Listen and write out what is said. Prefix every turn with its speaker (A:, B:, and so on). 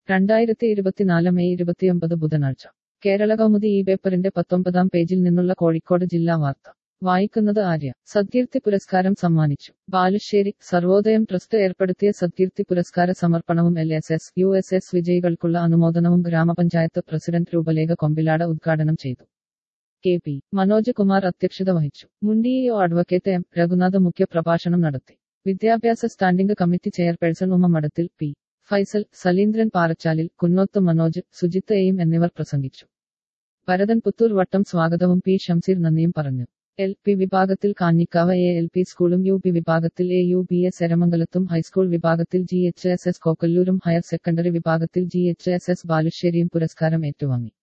A: രണ്ടായിരത്തി ഇരുപത്തിനാല് മെയ് ഇരുപത്തിയൊമ്പത് ബുധനാഴ്ച കേരള കൗമുദി ഈ പേപ്പറിന്റെ പത്തൊമ്പതാം പേജിൽ നിന്നുള്ള കോഴിക്കോട് ജില്ലാ വാർത്ത വായിക്കുന്നത് ആര്യ സദ്കീർത്തി പുരസ്കാരം സമ്മാനിച്ചു ബാലുശ്ശേരി സർവോദയം ട്രസ്റ്റ് ഏർപ്പെടുത്തിയ സദ്കീർത്തി പുരസ്കാര സമർപ്പണവും L S S U S S വിജയികൾക്കുള്ള അനുമോദനവും ഗ്രാമപഞ്ചായത്ത് പ്രസിഡന്റ് രൂപലേഖ കൊമ്പിലാട് ഉദ്ഘാടനം ചെയ്തു കെ പി മനോജ് കുമാർ അധ്യക്ഷത വഹിച്ചു മുണ്ടിഇഒ അഡ്വക്കേറ്റ് എം രഘുനാഥ് മുഖ്യ പ്രഭാഷണം നടത്തി വിദ്യാഭ്യാസ standing committee chairperson Umma Madathil P Faisal Salindran Parachalil Kunnoth Manoj Sujith എയും എന്നിവർ പ്രസംഗിച്ചു ഭരതൻ പുത്തൂർ വട്ടം സ്വാഗതവും പി ഷംസീർ നന്ദിയും പറഞ്ഞു എൽ പി വിഭാഗത്തിൽ കാഞ്ഞിക്കാവ് എ എൽ പി സ്കൂളും യു പി വിഭാഗത്തിൽ എ യു ബി എസ് എരമംഗലത്തും ഹൈസ്കൂൾ വിഭാഗത്തിൽ ജി എച്ച് എസ് എസ് കോക്കല്ലൂരും ഹയർ സെക്കൻഡറി വിഭാഗത്തിൽ ജി എച്ച് എസ് എസ് ബാലുശ്ശേരിയും പുരസ്കാരം ഏറ്റുവാങ്ങി